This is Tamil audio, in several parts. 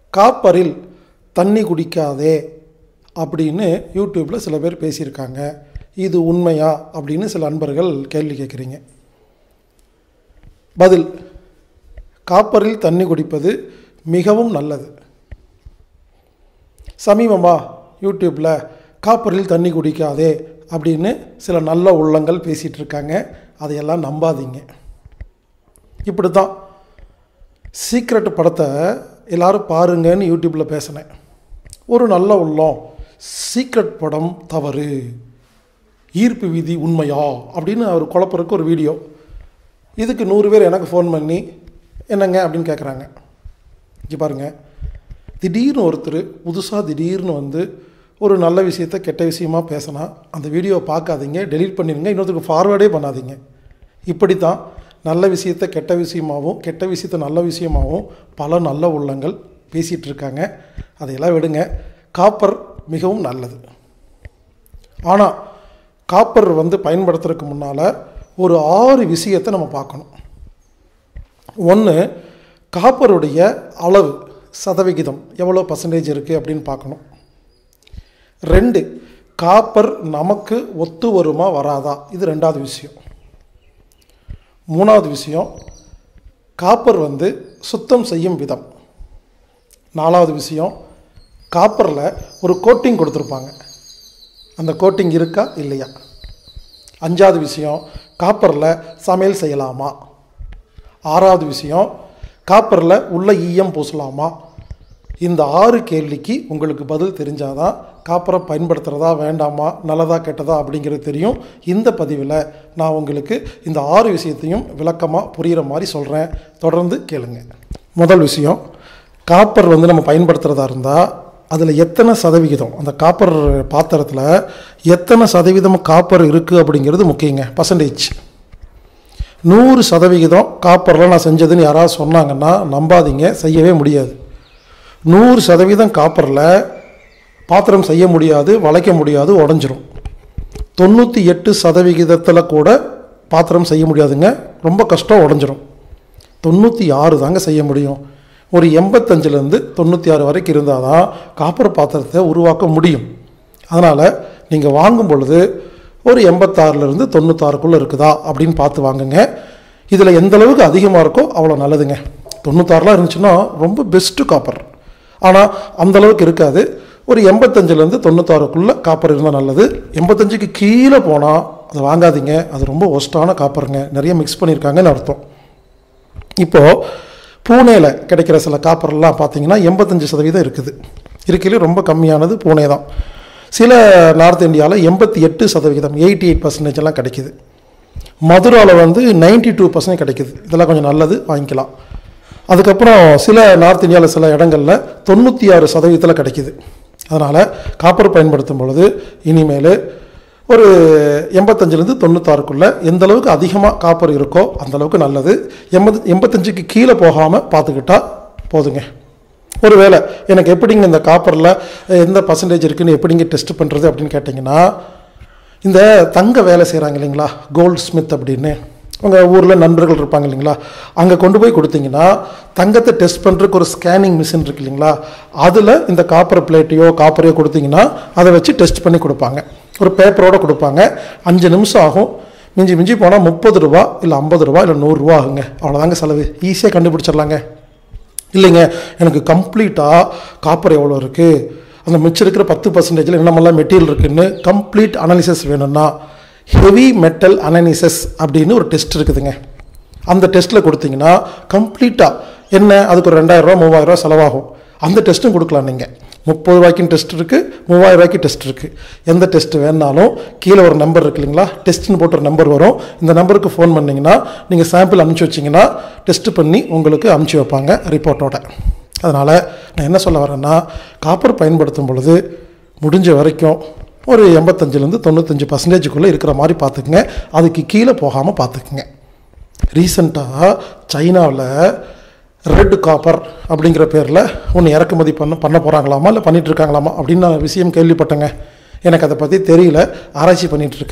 காப்பரில் தண்ணி குடிக்காதே அப்படின்னு யூடியூப்பில் சில பேர் பேசியிருக்காங்க இது உண்மையா அப்படின்னு சில அன்பர்கள் கேள்வி கேட்குறீங்க பதில் காப்பரில் தண்ணி குடிப்பது மிகவும் நல்லது சமீபமாக யூடியூப்பில் காப்பரில் தண்ணி குடிக்காதே அப்படின்னு சில நல்ல உள்ளங்கள் பேசிகிட்டு இருக்காங்க அதையெல்லாம் நம்பாதீங்க இப்படி தான் சீக்ரெட் படத்தை எல்லாரும் பாருங்கன்னு யூடியூப்பில் பேசினேன் ஒரு நல்ல உள்ளம் சீக்ரெட் படம் தவறு ஈர்ப்பு விதி உண்மையா அப்படின்னு அவர் குழப்பறதுக்கு ஒரு வீடியோ இதுக்கு நூறு பேர் எனக்கு ஃபோன் பண்ணி என்னங்க அப்படின்னு கேட்குறாங்க இங்கே பாருங்கள் திடீர்னு ஒருத்தர் புதுசாக திடீர்னு வந்து ஒரு நல்ல விஷயத்த கெட்ட விஷயமா பேசினா அந்த வீடியோவை பார்க்காதீங்க டெலீட் பண்ணிடுங்க இன்னொருத்தருக்கு ஃபார்வேர்டே பண்ணாதீங்க இப்படி தான் நல்ல விஷயத்த கெட்ட விஷயமாகவும் கெட்ட விஷயத்த நல்ல விஷயமாகவும் பல நல்ல உள்ளங்கள் பேசிகிட்டு இருக்காங்க அதையெல்லாம் விடுங்க காப்பர் மிகவும் நல்லது ஆனால் காப்பர் வந்து பயன்படுத்துறதுக்கு முன்னால் ஒரு ஆறு விஷயத்தை நம்ம பார்க்கணும் ஒன்று காப்பருடைய அளவு சதவிகிதம் எவ்வளோ பர்சன்டேஜ் இருக்குது அப்படின்னு பார்க்கணும் ரெண்டு காப்பர் நமக்கு ஒத்து வருமா வராதா இது ரெண்டாவது விஷயம் மூணாவது விஷயம் காப்பர் வந்து சுத்தம் செய்யும் விதம் நாலாவது விஷயம் காப்பரில் ஒரு கோட்டிங் கொடுத்துருப்பாங்க அந்த கோட்டிங் இருக்கா இல்லையா அஞ்சாவது விஷயம் காப்பரில் சமையல் செய்யலாமா ஆறாவது விஷயம் காப்பரில் உள்ள ஈயம் பூசலாமா இந்த ஆறு கேள்விக்கு உங்களுக்கு பதில் தெரிஞ்சாதான் காப்பரை பயன்படுத்துகிறதா வேண்டாமா நல்லதா கெட்டதா அப்படிங்கிறது தெரியும் இந்த பதிவில் நான் உங்களுக்கு இந்த ஆறு விஷயத்தையும் விளக்கமாக புரிகிற மாதிரி சொல்கிறேன் தொடர்ந்து கேளுங்க முதல் விஷயம் காப்பர் வந்து நம்ம பயன்படுத்துகிறதா இருந்தால் அதில் எத்தனை சதவிகிதம் அந்த காப்பர் பாத்திரத்தில் எத்தனை சதவீதம் காப்பர் இருக்குது அப்படிங்கிறது முக்கியங்க பர்சன்டேஜ் நூறு சதவிகிதம் காப்பரில் நான் செஞ்சதுன்னு யாராவது சொன்னாங்கன்னா நம்பாதீங்க செய்யவே முடியாது நூறு சதவீதம் காப்பரில் பாத்திரம் செய்ய முடியாது வளைக்க முடியாது உடஞ்சிரும் தொண்ணூற்றி எட்டு சதவிகிதத்தில் கூட பாத்திரம் செய்ய முடியாதுங்க ரொம்ப கஷ்டம் உடஞ்சிரும் தொண்ணூற்றி ஆறு தாங்க செய்ய முடியும் ஒரு எண்பத்தஞ்சிலேருந்து தொண்ணூற்றி ஆறு வரைக்கும் இருந்தால் தான் காப்பர் பாத்திரத்தை உருவாக்க முடியும் அதனால் நீங்கள் வாங்கும் பொழுது ஒரு எண்பத்தாறுலேருந்து தொண்ணூத்தாறுக்குள்ளே இருக்குதா அப்படின்னு பார்த்து வாங்குங்க இதில் எந்த அளவுக்கு அதிகமாக இருக்கோ அவ்வளோ நல்லதுங்க தொண்ணூத்தாறுலாம் இருந்துச்சுன்னா ரொம்ப பெஸ்ட்டு காப்பர் ஆனால் அந்த அளவுக்கு இருக்காது ஒரு எண்பத்தஞ்சிலேருந்து தொண்ணூத்தாறுக்குள்ளே காப்பர் இருந்தால் நல்லது எண்பத்தஞ்சுக்கு கீழே போனால் அதை வாங்காதீங்க அது ரொம்ப ஒஸ்ட்டான காப்பருங்க நிறைய மிக்ஸ் பண்ணியிருக்காங்கன்னு அர்த்தம் இப்போது பூனேயில் கிடைக்கிற சில காப்பர்லாம் பார்த்தீங்கன்னா எண்பத்தஞ்சு சதவீதம் இருக்குது இருக்கையிலே ரொம்ப கம்மியானது பூனே தான் சில நார்த் இந்தியாவில் எண்பத்தி எட்டு சதவிகிதம் எயிட்டி எயிட் பர்சன்டேஜ் எல்லாம் கிடைக்குது மதுராவில் வந்து நைன்டி டூ பர்சன்ட் கிடைக்குது இதெல்லாம் கொஞ்சம் நல்லது வாங்கிக்கலாம் அதுக்கப்புறம் சில நார்த் இந்தியாவில் சில இடங்களில் தொண்ணூற்றி ஆறு சதவீதத்தில் கிடைக்குது அதனால் காப்பர் பயன்படுத்தும் பொழுது இனிமேல் ஒரு எண்பத்தஞ்சிலேருந்து தொண்ணூத்தாறுக்குள்ளே எந்த அளவுக்கு அதிகமாக காப்பர் இருக்கோ அந்த அளவுக்கு நல்லது எண்பது எண்பத்தஞ்சுக்கு கீழே போகாமல் பார்த்துக்கிட்டா போதுங்க ஒருவேளை எனக்கு எப்படிங்க இந்த காப்பரில் எந்த பர்சன்டேஜ் இருக்குன்னு எப்படிங்க டெஸ்ட் பண்ணுறது அப்படின்னு கேட்டிங்கன்னா இந்த தங்க வேலை செய்கிறாங்க இல்லைங்களா கோல்ட் ஸ்மித் அப்படின்னு உங்கள் ஊரில் நண்பர்கள் இருப்பாங்க இல்லைங்களா அங்கே கொண்டு போய் கொடுத்தீங்கன்னா தங்கத்தை டெஸ்ட் பண்ணுறதுக்கு ஒரு ஸ்கேனிங் மிஷின் இருக்கு இல்லைங்களா அதில் இந்த காப்பர் பிளேட்டையோ காப்பரையோ கொடுத்தீங்கன்னா அதை வச்சு டெஸ்ட் பண்ணி கொடுப்பாங்க ஒரு பேப்பரோடு கொடுப்பாங்க அஞ்சு நிமிஷம் ஆகும் மிஞ்சி மிஞ்சி போனால் முப்பது ரூபா இல்லை ஐம்பது ரூபா இல்லை நூறுரூவா ஆகுங்க அவ்வளோதாங்க செலவு ஈஸியாக கண்டுபிடிச்சிடலாங்க இல்லைங்க எனக்கு கம்ப்ளீட்டாக காப்பர் எவ்வளோ இருக்குது அந்த மிச்சம் இருக்கிற பத்து பர்சன்டேஜில் என்னமெல்லாம் மெட்டீரியல் இருக்குன்னு கம்ப்ளீட் அனாலிசிஸ் வேணும்னா ஹெவி மெட்டல் அனாலிசிஸ் அப்படின்னு ஒரு டெஸ்ட் இருக்குதுங்க அந்த டெஸ்ட்டில் கொடுத்தீங்கன்னா கம்ப்ளீட்டாக என்ன அதுக்கு ஒரு ரெண்டாயிரரூவா மூவாயிரரூவா செலவாகும் அந்த டெஸ்ட்டும் கொடுக்கலாம் நீங்கள் முப்பது ரூபாய்க்கும் டெஸ்ட் இருக்குது மூவாயிரம் ரூபாய்க்கு டெஸ்ட் இருக்குது எந்த டெஸ்ட் வேணாலும் கீழே ஒரு நம்பர் இருக்கு இல்லைங்களா டெஸ்ட்னு போட்டு ஒரு நம்பர் வரும் இந்த நம்பருக்கு ஃபோன் பண்ணிங்கன்னா நீங்கள் சாம்பிள் அனுப்பிச்சி வச்சிங்கன்னா டெஸ்ட் பண்ணி உங்களுக்கு அனுப்பிச்சி வைப்பாங்க ரிப்போர்ட்டோட அதனால் நான் என்ன சொல்ல வரேன்னா காப்பர் பயன்படுத்தும் பொழுது முடிஞ்ச வரைக்கும் ஒரு எண்பத்தஞ்சிலேருந்து தொண்ணூத்தஞ்சு பர்சன்டேஜுக்குள்ளே இருக்கிற மாதிரி பார்த்துக்குங்க அதுக்கு கீழே போகாமல் பார்த்துக்குங்க ரீசண்டாக சைனாவில் ரெட் காப்பர் அப்படிங்கிற பேரில் ஒன்று இறக்குமதி பண்ண பண்ண போகிறாங்களாமா இல்லை பண்ணிகிட்டு இருக்காங்களாமா அப்படின்னு நான் விஷயம் கேள்விப்பட்டேங்க எனக்கு அதை பற்றி தெரியல ஆராய்ச்சி பண்ணிகிட்டு இருக்கேன்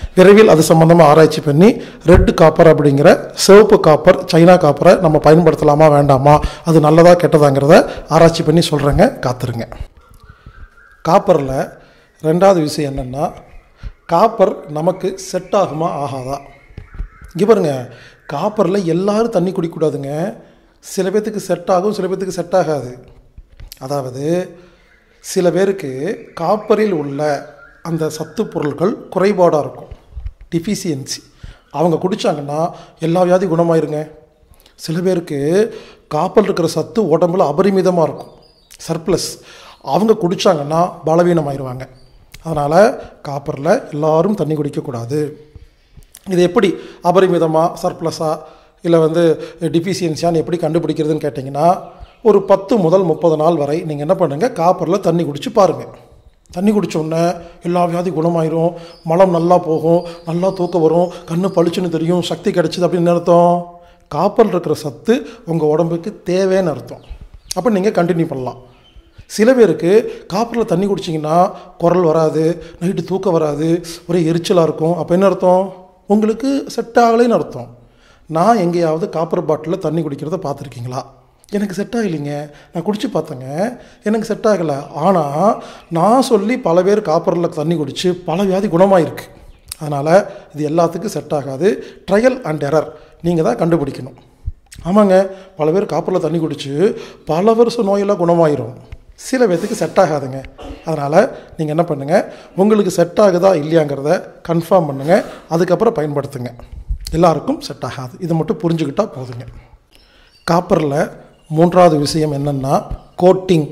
விரைவில் அது சம்மந்தமாக ஆராய்ச்சி பண்ணி ரெட் காப்பர் அப்படிங்கிற சிவப்பு காப்பர் சைனா காப்பரை நம்ம பயன்படுத்தலாமா வேண்டாமா அது நல்லதா கெட்டதாங்கிறத ஆராய்ச்சி பண்ணி சொல்கிறேங்க காத்துருங்க காப்பரில் ரெண்டாவது விஷயம் என்னென்னா காப்பர் நமக்கு செட் ஆகுமா ஆகாதா இங்கே பாருங்க காப்பரில் எல்லாரும் தண்ணி குடிக்கக்கூடாதுங்க சில பேர்த்துக்கு செட் ஆகும் சில பேர்த்துக்கு செட் ஆகாது அதாவது சில பேருக்கு காப்பரில் உள்ள அந்த சத்து பொருட்கள் குறைபாடாக இருக்கும் டிஃபிஷியன்சி அவங்க குடித்தாங்கன்னா எல்லா வியாதி குணமாயிருங்க சில பேருக்கு காப்பல் இருக்கிற சத்து உடம்புல அபரிமிதமாக இருக்கும் சர்ப்ளஸ் அவங்க குடித்தாங்கன்னா பலவீனமாயிருவாங்க அதனால் காப்பரில் எல்லாரும் தண்ணி குடிக்கக்கூடாது இது எப்படி அபரிமிதமாக சர்ப்ளஸாக இல்லை வந்து டிஃபிஷியன்சியான்னு எப்படி கண்டுபிடிக்கிறதுன்னு கேட்டிங்கன்னா ஒரு பத்து முதல் முப்பது நாள் வரை நீங்கள் என்ன பண்ணுங்கள் காப்பரில் தண்ணி குடிச்சு பாருங்கள் தண்ணி குடிச்ச உடனே எல்லா வியாதி குணமாயிரும் மலம் நல்லா போகும் நல்லா தூக்கம் வரும் கண்ணு பளிச்சுன்னு தெரியும் சக்தி கிடைச்சிது அப்படின்னு அர்த்தம் காப்பரில் இருக்கிற சத்து உங்கள் உடம்புக்கு தேவைன்னு அர்த்தம் அப்போ நீங்கள் கண்டினியூ பண்ணலாம் சில பேருக்கு காப்பரில் தண்ணி குடிச்சிங்கன்னா குரல் வராது நைட்டு தூக்கம் வராது ஒரே எரிச்சலாக இருக்கும் அப்போ என்ன அர்த்தம் உங்களுக்கு செட் ஆகலைன்னு அர்த்தம் நான் எங்கேயாவது காப்பர் பாட்டிலில் தண்ணி குடிக்கிறத பார்த்துருக்கீங்களா எனக்கு செட் ஆகலைங்க நான் குடிச்சு பார்த்தேங்க எனக்கு செட் ஆகலை ஆனால் நான் சொல்லி பல பேர் காப்பரில் தண்ணி குடித்து பல வியாதி குணமாயிருக்கு அதனால் இது எல்லாத்துக்கும் செட் ஆகாது ட்ரையல் அண்ட் எரர் நீங்கள் தான் கண்டுபிடிக்கணும் ஆமாங்க பல பேர் காப்பரில் தண்ணி குடித்து பல வருஷம் நோயெல்லாம் குணமாயிரும் சில பேர்த்துக்கு செட் ஆகாதுங்க அதனால் நீங்கள் என்ன பண்ணுங்கள் உங்களுக்கு செட் ஆகுதா இல்லையாங்கிறத கன்ஃபார்ம் பண்ணுங்கள் அதுக்கப்புறம் பயன்படுத்துங்க எல்லாருக்கும் செட் ஆகாது இதை மட்டும் புரிஞ்சுக்கிட்டால் போதுங்க காப்பரில் மூன்றாவது விஷயம் என்னென்னா கோட்டிங்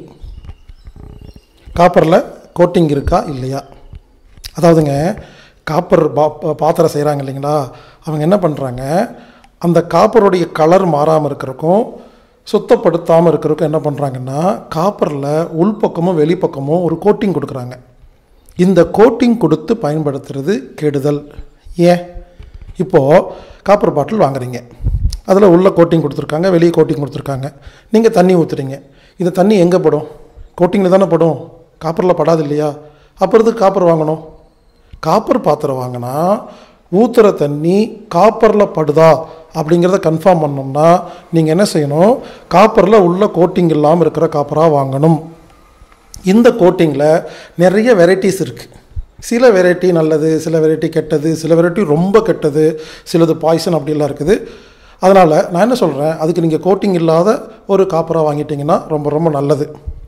காப்பரில் கோட்டிங் இருக்கா இல்லையா அதாவதுங்க காப்பர் பா பா- பாத்திரம் செய்கிறாங்க இல்லைங்களா அவங்க என்ன பண்ணுறாங்க அந்த காப்பருடைய கலர் மாறாமல் இருக்கிறக்கும் சுத்தப்படுத்தாமல் இருக்கிறதுக்கும் என்ன பண்ணுறாங்கன்னா காப்பரில் உள்பக்கமும் வெளிப்பக்கமும் ஒரு கோட்டிங் கொடுக்குறாங்க இந்த கோட்டிங் கொடுத்து பயன்படுத்துறது கெடுதல் ஏன் இப்போது காப்பர் பாட்டில் வாங்குறீங்க அதில் உள்ள கோட்டிங் கொடுத்துருக்காங்க வெளியே கோட்டிங் கொடுத்துருக்காங்க நீங்கள் தண்ணி ஊற்றுறீங்க இந்த தண்ணி எங்கே படும் கோட்டிங்கில் தானே படும் காப்பரில் படாது இல்லையா அப்புறம் எதுக்கு காப்பர் வாங்கணும் காப்பர் பாத்திரம் வாங்கினா ஊற்றுற தண்ணி காப்பரில் படுதா அப்படிங்கிறத கன்ஃபார்ம் பண்ணோம்னா நீங்கள் என்ன செய்யணும் காப்பரில் உள்ள கோட்டிங் இல்லாமல் இருக்கிற காப்பராக வாங்கணும் இந்த கோட்டிங்கில் நிறைய வெரைட்டிஸ் இருக்குது சில வெரைட்டி நல்லது சில வெரைட்டி கெட்டது சில வெரைட்டி ரொம்ப கெட்டது சிலது பாய்சன் அப்படிலாம் இருக்குது அதனால் நான் என்ன சொல்கிறேன் அதுக்கு நீங்கள் கோட்டிங் இல்லாத ஒரு காப்பராக வாங்கிட்டீங்கன்னா ரொம்ப ரொம்ப நல்லது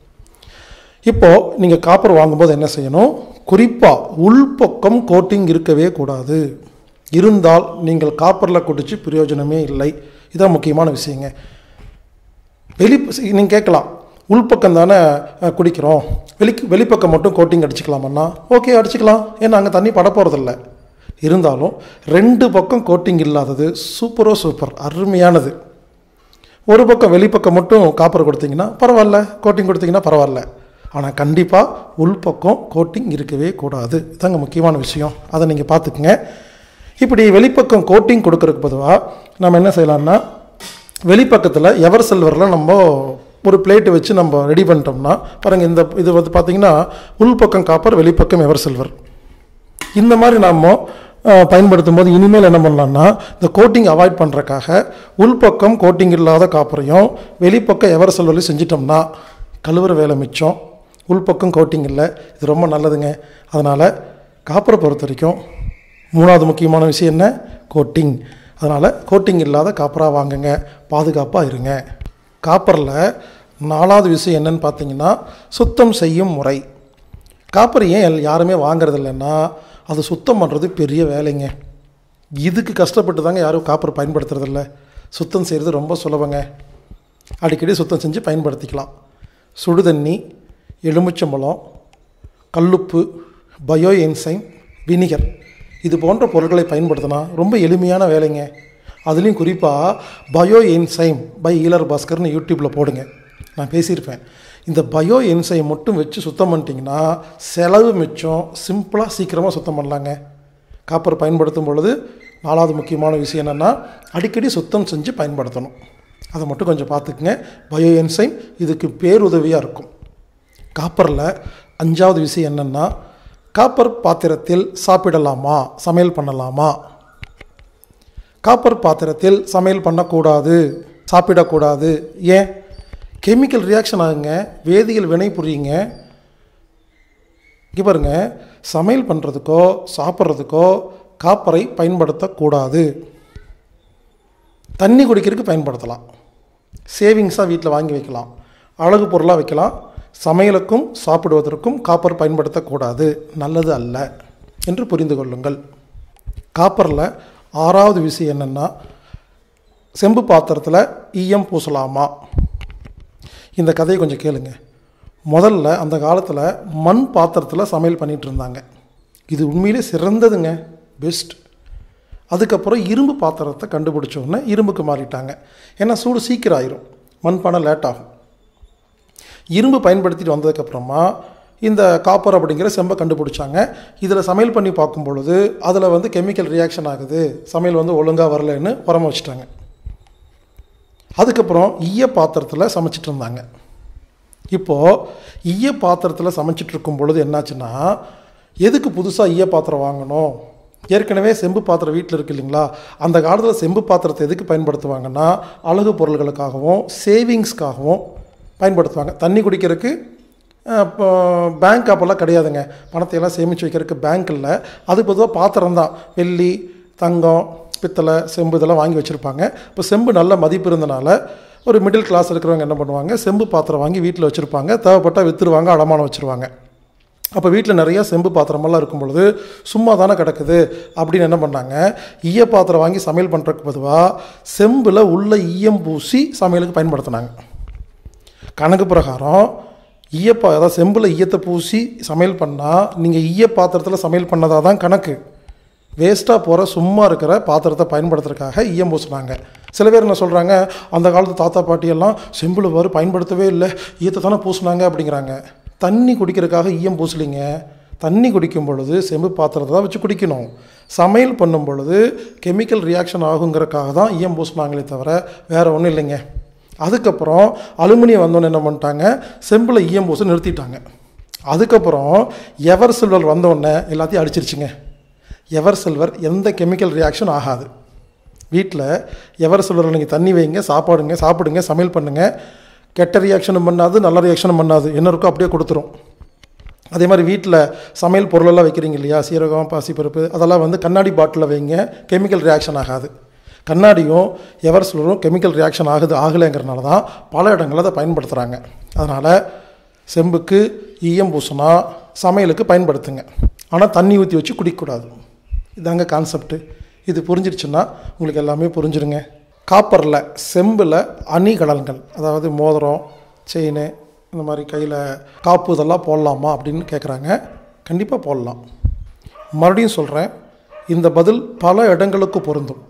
இப்போது நீங்கள் காப்பர் வாங்கும்போது என்ன செய்யணும் குறிப்பாக உள்பக்கம் கோட்டிங் இருக்கவே கூடாது இருந்தால் நீங்கள் காப்பரில் குடிச்சு பிரயோஜனமே இல்லை இதான் முக்கியமான விஷயங்க வெளி நீங்கள் கேட்கலாம் உள்பக்கம் தானே அஹ், குடிக்கிறோம் வெளி வெளிப்பக்கம் மட்டும் கோட்டிங் அடிச்சுக்கலாமண்ணா ஓகே அடிச்சுக்கலாம் ஏன்னா அங்கே தண்ணி பட போகிறதில்ல இருந்தாலும் ரெண்டு பக்கம் கோட்டிங் இல்லாதது சூப்பரோ சூப்பர் அருமையானது ஒரு பக்கம் வெளிப்பக்கம் மட்டும் காப்பர் கொடுத்தீங்கன்னா பரவாயில்ல கோட்டிங் கொடுத்தீங்கன்னா பரவாயில்ல ஆனால் கண்டிப்பாக உள்பக்கம் கோட்டிங் இருக்கவே கூடாது இதாங்க முக்கியமான விஷயம் அதை நீங்கள் பார்த்துக்குங்க இப்படி வெளிப்பக்கம் கோட்டிங் கொடுக்கறதுக்கு பொதுவாக நம்ம என்ன செய்யலாம்னா வெளிப்பக்கத்தில் எவர் சில்வரில் நம்ம ஒரு பிளேட்டு வச்சு நம்ம ரெடி பண்ணிட்டோம்னா பாருங்கள் இந்த இது வந்து பார்த்தீங்கன்னா உள்பக்கம் காப்பர் வெளிப்பக்கம் எவர் சில்வர் இந்த மாதிரி நாம் பயன்படுத்தும் போது இனிமேல் என்ன பண்ணலாம்னா இந்த கோட்டிங் அவாய்ட் பண்ணுறக்காக உள்பக்கம் கோட்டிங் இல்லாத காப்பரையும் வெளிப்பக்கம் எவர் செல்வரையும் செஞ்சிட்டோம்னா கழுவுற வேலை மிச்சம் உள்பக்கம் கோட்டிங் இல்லை இது ரொம்ப நல்லதுங்க அதனால் காப்பரை பொறுத்த வரைக்கும் மூணாவது முக்கியமான விஷயம் என்ன கோட்டிங் அதனால் கோட்டிங் இல்லாத காப்பராக வாங்குங்க பாதுகாப்பாக இருங்க காப்பரில் நாலாவது விஷயம் என்னன்னு பார்த்தீங்கன்னா சுத்தம் செய்யும் முறை காப்பர் ஏன் எல்- யாருமே வாங்குறது இல்லைன்னா அது சுத்தம் பண்ணுறது பெரிய வேலைங்க இதுக்கு கஷ்டப்பட்டு தாங்க யாரும் காப்பர் பயன்படுத்துறதில்ல சுத்தம் செய்கிறது ரொம்ப சுலபங்க அடிக்கடி சுத்தம் செஞ்சு பயன்படுத்திக்கலாம் சுடுதண்ணி எலுமிச்சம்பழம் கல்லுப்பு பயோ என்சைம் வினிகர் இது போன்ற பொருட்களை பயன்படுத்தினா ரொம்ப எளிமையான வேலைங்க அதுலேயும் குறிப்பாக பயோ என்சைம் பை ஈலர் பாஸ்கர்னு யூடியூப்பில் போடுங்க நான் பேசியிருப்பேன் இந்த பயோ என்சைம் மட்டும் வச்சு சுத்தம் பண்ணிட்டீங்கன்னா செலவு மிச்சம் சிம்பிளாக சீக்கிரமாக சுத்தம் பண்ணலாங்க காப்பர் பயன்படுத்தும் பொழுது நாலாவது முக்கியமான விஷயம் என்னென்னா அடிக்கடி சுத்தம் செஞ்சு பயன்படுத்தணும் அதை மட்டும் கொஞ்சம் பார்த்துக்குங்க பயோ என்சைம் இதுக்கு பேருதவியாக இருக்கும் காப்பரில் அஞ்சாவது விஷயம் என்னென்னா காப்பர் பாத்திரத்தில் சாப்பிடலாமா சமையல் பண்ணலாமா காப்பர் பாத்திரத்தில் சமையல் பண்ணக்கூடாது சாப்பிடக்கூடாது ஏன் கெமிக்கல் ரியாக்ஷன் ஆகுங்க வேதியியல் வினை புரியுங்க இங்கே பாருங்க சமையல் பண்ணுறதுக்கோ சாப்பிட்றதுக்கோ காப்பரை பயன்படுத்தக்கூடாது தண்ணி குடிக்கிறதுக்கு பயன்படுத்தலாம் சேவிங்ஸாக வீட்டில் வாங்கி வைக்கலாம் அழகு பொருளாக வைக்கலாம் சமையலுக்கும் சாப்பிடுவதற்கும் காப்பர் பயன்படுத்தக்கூடாது நல்லது அல்ல என்று புரிந்து கொள்ளுங்கள் காப்பரில் ஆறாவது விஷயம் என்னென்னா செம்பு பாத்திரத்தில் ஈயம் பூசலாமா இந்த கதையை கொஞ்சம் கேளுங்க முதல்ல அந்த காலத்தில் மண் பாத்திரத்தில் சமையல் பண்ணிகிட்டு இருந்தாங்க இது உண்மையிலே சிறந்ததுங்க பெஸ்ட் அதுக்கப்புறம் இரும்பு பாத்திரத்தை கண்டுபிடிச்ச உடனே இரும்புக்கு மாறிட்டாங்க ஏன்னா சூடு சீக்கிரம் ஆயிரும் மண்பானை லேட் ஆகும் இரும்பு பயன்படுத்திட்டு வந்ததுக்கப்புறமா இந்த காப்பர் அப்படிங்கிற செம்பை கண்டுபிடிச்சாங்க இதில் சமையல் பண்ணி பார்க்கும் பொழுது அதில் வந்து கெமிக்கல் ரியாக்ஷன் ஆகுது சமையல் வந்து ஒழுங்காக வரலைன்னு உரம வச்சுட்டாங்க அதுக்கப்புறம் ஈய பாத்திரத்தில் சமைச்சிட்டு இருந்தாங்க இப்போது ஈய பாத்திரத்தில் சமைச்சிட்டு இருக்கும் பொழுது என்னாச்சுன்னா எதுக்கு புதுசாக ஈய பாத்திரம் வாங்கணும் ஏற்கனவே செம்பு பாத்திரம் வீட்டில் இருக்கு இல்லைங்களா அந்த காலத்தில் செம்பு பாத்திரத்தை எதுக்கு பயன்படுத்துவாங்கன்னா அழகு பொருள்களுக்காகவும் சேவிங்ஸ்க்காகவும் பயன்படுத்துவாங்க தண்ணி குடிக்கிறதுக்கு அஹ், இப்போ பேங்க் அப்போல்லாம் கிடையாதுங்க பணத்தை எல்லாம் சேமித்து வைக்கிறதுக்கு பேங்க் இல்லை அது பொதுவாக பாத்திரம் தான் வெள்ளி தங்கம் பித்தளை செம்பு இதெல்லாம் வாங்கி வச்சுருப்பாங்க இப்போ செம்பு நல்ல மதிப்பு இருந்தனால ஒரு மிடில் கிளாஸ் இருக்கிறவங்க என்ன பண்ணுவாங்க செம்பு பாத்திரம் வாங்கி வீட்டில் வச்சுருப்பாங்க தேவைப்பட்டால் விற்றுருவாங்க அடமானம் வச்சுருவாங்க அப்போ வீட்டில் நிறைய செம்பு பாத்திரமெல்லாம் இருக்கும் பொழுது சும்மா தானே கிடக்குது அப்படின்னு என்ன பண்ணாங்க ஈய பாத்திரம் வாங்கி சமையல் பண்ணுறதுக்கு பொதுவாக செம்பில் உள்ள ஈயம் பூசி சமையலுக்கு பயன்படுத்தினாங்க கணக்கு பிரகாரம் ஈயப்பா அதாவது செம்பில் ஈயத்தை பூசி சமையல் பண்ணால் நீங்கள் ஈய பாத்திரத்தில் சமையல் பண்ணதாக தான் கணக்கு வேஸ்ட்டாக போகிற சும்மா இருக்கிற பாத்திரத்தை பயன்படுத்துறதுக்காக ஈயம் பூசுனாங்க சில பேர் என்ன சொல்கிறாங்க அந்த காலத்து தாத்தா பாட்டியெல்லாம் செம்பில் வரு பயன்படுத்தவே இல்லை ஈயத்தை தானே பூசுனாங்க அப்படிங்கிறாங்க தண்ணி குடிக்கிறதுக்காக ஈயம் பூசலிங்க தண்ணி குடிக்கும் பொழுது செம்பு பாத்திரத்தை தான் வச்சு குடிக்கணும் சமையல் பண்ணும் பொழுது கெமிக்கல் ரியாக்ஷன் ஆகுங்கிறதுக்காக தான் ஈயம் பூசினாங்களே தவிர வேறு ஒன்றும் இல்லைங்க அதுக்கப்புறம் அலுமினியம் வந்தோன்னு என்ன பண்ணிட்டாங்க செம்பில் ஈயம் பூச நிறுத்திட்டாங்க அதுக்கப்புறம் எவர் சில்வர் வந்தோடனே எல்லாத்தையும் அடிச்சிருச்சுங்க எவர் சில்வர் எந்த கெமிக்கல் ரியாக்ஷன் ஆகாது வீட்டில் எவர் சில்வரில் நீங்கள் தண்ணி வைங்க சாப்பாடுங்க சாப்பிடுங்க சமையல் பண்ணுங்கள் கெட்ட ரியாக்ஷனும் பண்ணாது நல்ல ரியாக்ஷனும் பண்ணாது என்ன இருக்கோ அப்படியே கொடுத்துரும் அதே மாதிரி வீட்டில் சமையல் பொருளெல்லாம் வைக்கிறீங்க இல்லையா சீரகம் பாசிப்பருப்பு அதெல்லாம் வந்து கண்ணாடி பாட்டிலில் வைங்க கெமிக்கல் ரியாக்ஷன் ஆகாது கண்ணாடியும் எவர் சிலரும் கெமிக்கல் ரியாக்ஷன் ஆகுது ஆகலைங்கிறனால தான் பல இடங்களில் அதை பயன்படுத்துகிறாங்க அதனால் செம்புக்கு ஈயம் பூசினா சமையலுக்கு பயன்படுத்துங்க ஆனால் தண்ணி ஊற்றி வச்சு குடிக்கக்கூடாது இதாங்க கான்செப்ட்டு இது புரிஞ்சிருச்சுன்னா உங்களுக்கு எல்லாமே புரிஞ்சிருங்க காப்பரில் செம்பில் அணிகலன்கள் அதாவது மோதிரம் செயின் இந்த மாதிரி கையில் காப்பு இதெல்லாம் போடலாமா அப்படின்னு கேட்குறாங்க கண்டிப்பாக போடலாம் மறுபடியும் சொல்கிறேன் இந்த பதில் பல இடங்களுக்கு பொருந்தும்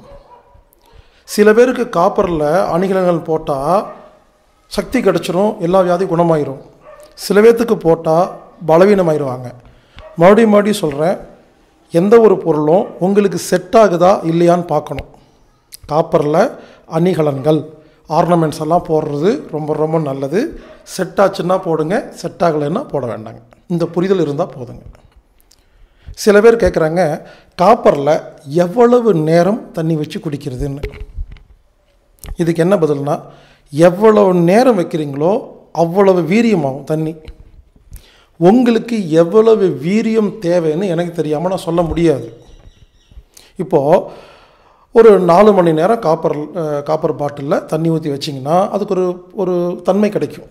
சில பேருக்கு காப்பரில் அணிகலன்கள் போட்டால் சக்தி கிடச்சிரும் எல்லா வியாதியும் குணமாயிரும் சில பேர்த்துக்கு போட்டால் பலவீனமாயிருவாங்க மறுபடியும் மறுபடியும் சொல்கிறேன் எந்த ஒரு பொருளும் உங்களுக்கு செட் ஆகுதா இல்லையான்னு பார்க்கணும் காப்பரில் அணிகலன்கள் ஆர்னமெண்ட்ஸ் எல்லாம் போடுறது ரொம்ப ரொம்ப நல்லது செட் ஆச்சுன்னா போடுங்க செட் ஆகலைன்னா போட வேண்டாங்க இந்த புரிதல் இருந்தால் போதுங்க சில பேர் கேட்குறாங்க காப்பரில் எவ்வளவு நேரம் தண்ணி வச்சு குடிக்கிறதுன்னு இதுக்கு என்ன பதில்னா எவ்வளவு நேரம் வைக்கிறீங்களோ அவ்வளவு வீரியமாகும் தண்ணி உங்களுக்கு எவ்வளவு வீரியம் தேவைன்னு எனக்கு தெரியாமல் நான் சொல்ல முடியாது இப்போது ஒரு நாலு மணி நேரம் காப்பர் அஹ், காப்பர் பாட்டிலில் தண்ணி ஊற்றி வச்சிங்கன்னா அதுக்கு ஒரு ஒரு தன்மை கிடைக்கும்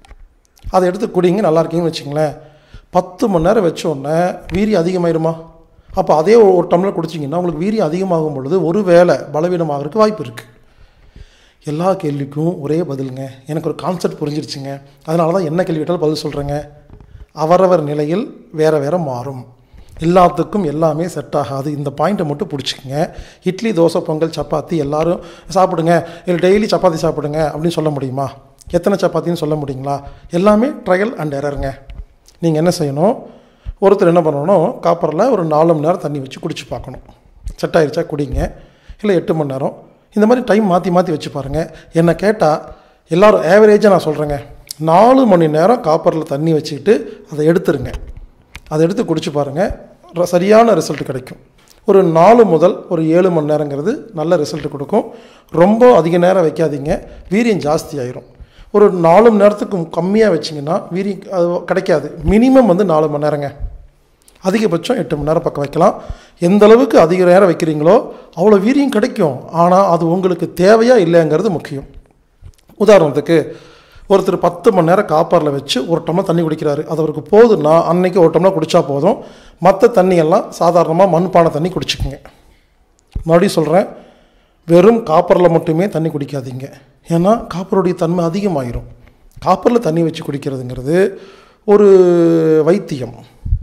அதை எடுத்து குடிங்க நல்லா இருக்கீங்கன்னு வச்சிங்களேன் பத்து மணி நேரம் வச்ச உடனே வீரியம் அதிகமாயிருமா அப்போ அதே ஒரு ஒரு டம்ளர் குடிச்சிங்கன்னா உங்களுக்கு வீரியம் அதிகமாகும் பொழுது ஒரு வேளை பலவீனமாகறதுக்கு வாய்ப்பு இருக்குது எல்லா கேள்விக்கும் ஒரே பதிலுங்க எனக்கு ஒரு கான்செப்ட் புரிஞ்சிருச்சுங்க அதனால தான் என்ன கேள்வி கேட்டாலும் பதில் சொல்கிறேங்க அவரவர் நிலையில் வேற வேற மாறும் எல்லாத்துக்கும் எல்லாமே செட் ஆகாது இந்த பாயிண்ட்டை மட்டும் பிடிச்சிக்கங்க இட்லி தோசை பொங்கல் சப்பாத்தி எல்லாரும் சாப்பிடுங்க இல்லை டெய்லி சப்பாத்தி சாப்பிடுங்க அப்படின்னு சொல்ல முடியுமா எத்தனை சப்பாத்தின்னு சொல்ல முடியுங்களா எல்லாமே ட்ரையல் அண்ட் எரருங்க நீங்கள் என்ன செய்யணும் ஒருத்தர் என்ன பண்ணணும் காப்பரில் ஒரு நாலு மணி நேரம் தண்ணி வச்சு குடிச்சு பார்க்கணும் செட் ஆயிருச்சா குடிங்க இல்லை எட்டு மணி நேரம் இந்த மாதிரி டைம் மாற்றி மாற்றி வச்சு பாருங்கள் என்னை கேட்டால் எல்லோரும் ஆவரேஜாக நான் சொல்கிறேங்க நாலு மணி நேரம் காப்பரில் தண்ணி வச்சுக்கிட்டு அதை எடுத்துருங்க அதை எடுத்து குடிச்சு பாருங்கள் சரியான ரிசல்ட் கிடைக்கும் ஒரு நாலு முதல் ஒரு ஏழு மணி நேரங்கிறது நல்ல ரிசல்ட் கொடுக்கும் ரொம்ப அதிக நேரம் வைக்காதீங்க வீரியம் ஜாஸ்தி ஆயிரும் ஒரு நாலு மணி நேரத்துக்கு கம்மியாக வச்சிங்கன்னா வீரியம் அது கிடைக்காது மினிமம் வந்து நாலு மணி நேரங்க அதிகபட்சம் எட்டு மணி நேரம் பக்கம் வைக்கலாம் எந்த அளவுக்கு அதிக நேரம் வைக்கிறீங்களோ அவ்வளோ வீரியம் கிடைக்கும் ஆனால் அது உங்களுக்கு தேவையா இல்லைங்கிறது முக்கியம் உதாரணத்துக்கு ஒருத்தர் பத்து மணி நேரம் காப்பரில் வச்சு ஒரு டம்ளர் தண்ணி குடிக்கிறாரு அது அவருக்கு போதுன்னா அன்னைக்கு ஒரு டம்ளர் குடித்தா போதும் மற்ற தண்ணியெல்லாம் சாதாரணமாக மண்பானை தண்ணி குடிச்சுக்குங்க மறுபடியும் சொல்கிறேன் வெறும் காப்பரில் மட்டுமே தண்ணி குடிக்காதீங்க ஏன்னா காப்பருடைய தன்மை அதிகமாயிரும் காப்பரில் தண்ணி வச்சு குடிக்கிறதுங்கிறது ஒரு வைத்தியம்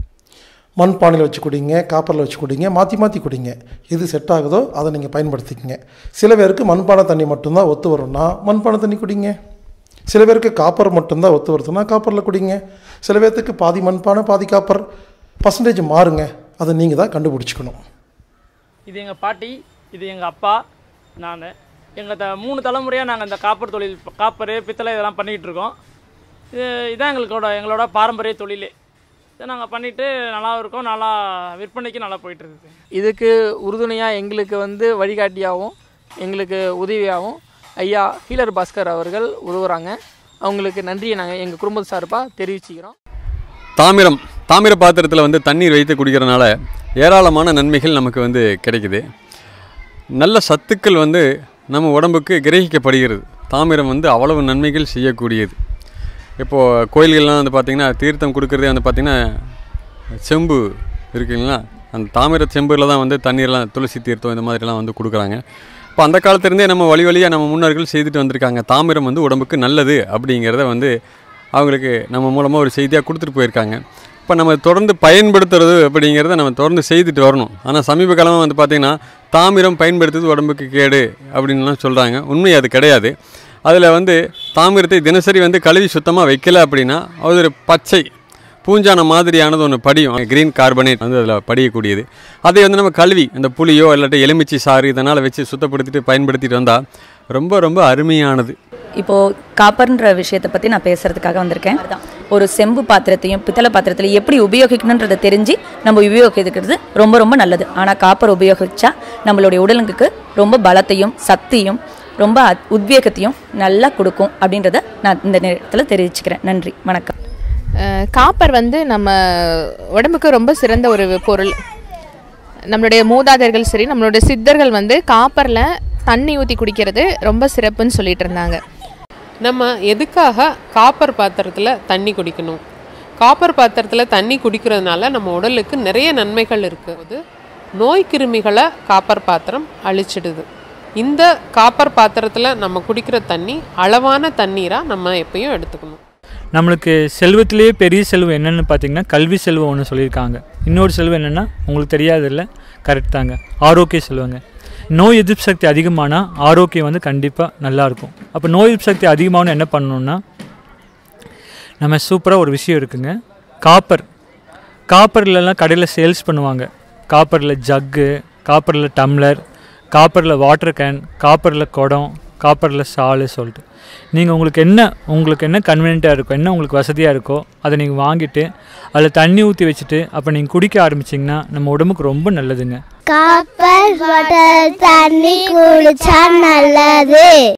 மண்பானையில் வச்சு குடிங்க காப்பரில் வச்சு குடிங்க மாற்றி மாற்றி குடிங்க எது செட் ஆகுதோ அதை நீங்கள் பயன்படுத்திக்கங்க சில பேருக்கு மண்பானை தண்ணி மட்டும்தான் ஒத்து வரும்னா மண்பானை தண்ணி குடிங்க சில பேருக்கு காப்பர் மட்டும்தான் ஒத்து வருதுன்னா காப்பரில் குடிங்க சில பேர்த்துக்கு பாதி மண்பானை பாதி காப்பர் பர்சன்டேஜ் மாறுங்க அதை நீங்கள் தான் கண்டுபிடிச்சிக்கணும் இது எங்கள் பாட்டி இது எங்கள் அப்பா நான் எங்கள் த மூணு தலைமுறையாக நாங்கள் இந்த காப்பர் தொழில் காப்பர் பித்தளை இதெல்லாம் பண்ணிக்கிட்டு இருக்கோம் இது இதான் எங்களுக்கோட எங்களோட பாரம்பரிய தொழிலே இதை நாங்கள் பண்ணிவிட்டு நல்லா இருக்கோம் நல்லா விற்பனைக்கு நல்லா போயிட்டுருக்கு இதுக்கு உறுதுணையாக எங்களுக்கு வந்து வழிகாட்டியாகவும் எங்களுக்கு உதவியாகவும் ஐயா ஹீலர் பாஸ்கர் அவர்கள் உதவுறாங்க அவங்களுக்கு நன்றியை நாங்கள் எங்கள் குடும்பத்து சார்பாக தெரிவிச்சுக்கிறோம் தாமிரம் தாமிர பாத்திரத்தில் வந்து தண்ணீர் வைத்து குடிக்கிறனால ஏராளமான நன்மைகள் நமக்கு வந்து கிடைக்குது நல்ல சத்துக்கள் வந்து நம்ம உடம்புக்கு கிரகிக்கப்படுகிறது தாமிரம் வந்து அவ்வளவு நன்மைகள் செய்யக்கூடியது இப்போது கோயில்கள்லாம் வந்து பார்த்திங்கன்னா தீர்த்தம் கொடுக்குறதே வந்து பார்த்திங்கன்னா செம்பு இருக்குங்களா அந்த தாமிர செம்பில் தான் வந்து தண்ணீர்லாம் துளசி தீர்த்தம் இந்த மாதிரிலாம் வந்து கொடுக்குறாங்க இப்போ அந்த காலத்திலேருந்தே நம்ம வழி வழியாக நம்ம முன்னோர்கள் செய்துட்டு வந்திருக்காங்க தாமிரம் வந்து உடம்புக்கு நல்லது அப்படிங்கிறத வந்து அவங்களுக்கு நம்ம மூலமாக ஒரு செய்தியாக கொடுத்துட்டு போயிருக்காங்க இப்போ நம்ம தொடர்ந்து பயன்படுத்துறது அப்படிங்கிறத நம்ம தொடர்ந்து செய்துட்டு வரணும் ஆனால் சமீப காலமாக வந்து பார்த்திங்கன்னா தாமிரம் பயன்படுத்துறது உடம்புக்கு கேடு அப்படின்லாம் சொல்கிறாங்க உண்மை அது கிடையாது அதில் வந்து தாமிரத்தை தினசரி வந்து கழுவி சுத்தமாக வைக்கல அப்படின்னா அது ஒரு பச்சை பூஞ்சான மாதிரியானது ஒன்று படியும் கிரீன் கார்பனேட் வந்து அதில் படியக்கூடியது அதை வந்து நம்ம கழுவி இந்த புளியோ இல்லாட்டி எலுமிச்சை சாறு இதனால் வச்சு சுத்தப்படுத்திட்டு பயன்படுத்திட்டு வந்தால் ரொம்ப ரொம்ப அருமையானது இப்போது காப்பர்ன்ற விஷயத்தை பற்றி நான் பேசுகிறதுக்காக வந்திருக்கேன் ஒரு செம்பு பாத்திரத்தையும் பித்தளை பாத்திரத்தையும் எப்படி உபயோகிக்கணுன்றதை தெரிஞ்சு நம்ம உபயோகிக்கிறது ரொம்ப ரொம்ப நல்லது ஆனால் காப்பர் உபயோகிச்சா நம்மளுடைய உடலுக்கு ரொம்ப பலத்தையும் சக்தியும் ரொம்ப அத்- உத்வேகத்தையும் நல்லா கொடுக்கும் அப்படின்றத நான் இந்த நேரத்தில் தெரிவிச்சுக்கிறேன் நன்றி வணக்கம் அஹ் காப்பர் வந்து நம்ம உடம்புக்கு ரொம்ப சிறந்த ஒரு பொருள் நம்மளுடைய மூதாதையர்கள் சரி நம்மளுடைய சித்தர்கள் வந்து காப்பரில் தண்ணி ஊற்றி குடிக்கிறது ரொம்ப சிறப்புன்னு சொல்லிட்டு இருந்தாங்க நம்ம எதுக்காக காப்பர் பாத்திரத்தில் தண்ணி குடிக்கணும் காப்பர் பாத்திரத்தில் தண்ணி குடிக்கிறதுனால நம்ம உடலுக்கு நிறைய நன்மைகள் இருக்குது நோய் கிருமிகளை காப்பர் பாத்திரம் அழிச்சிடுது இந்த காப்பர் பாத்திரத்தில் நம்ம குடிக்கிற தண்ணி அளவான தண்ணீராக நம்ம எப்பயும் எடுத்துக்கணும் நம்மளுக்கு செல்வத்திலேயே பெரிய செல்வம் என்னென்னு பார்த்தீங்கன்னா கல்வி செல்வம் ஒன்று சொல்லியிருக்காங்க இன்னொரு செல்வம் என்னென்னா உங்களுக்கு தெரியாதில்ல கரெக்ட் தாங்க ஆரோக்கிய செல்வங்க நோய் எதிர்ப்பு சக்தி அதிகமானால் ஆரோக்கியம் வந்து கண்டிப்பாக நல்லாயிருக்கும் அப்போ நோய் எதிர்ப்பு சக்தி அதிகமாகணும் என்ன பண்ணணும்னா நம்ம சூப்பராக ஒரு விஷயம் இருக்குங்க காப்பர் காப்பர்லலாம் கடையில் சேல்ஸ் பண்ணுவாங்க காப்பரில் ஜக்கு காப்பரில் டம்ளர் காப்பரில் வாட்டர் கேன் காப்பரில் குடம் காப்பரில் சாலு சொல்லிட்டு நீங்கள் உங்களுக்கு என்ன உங்களுக்கு என்ன கன்வீனியண்ட்டாக இருக்கோ என்ன உங்களுக்கு வசதியாக இருக்கோ அதை நீங்கள் வாங்கிட்டு அதில் தண்ணி ஊற்றி வச்சுட்டு அப்போ நீங்கள் குடிக்க ஆரம்பிச்சிங்கன்னா நம்ம உடம்புக்கு ரொம்ப நல்லதுங்க காப்பர் வாட்டர் தண்ணி குடிச்சா நல்லது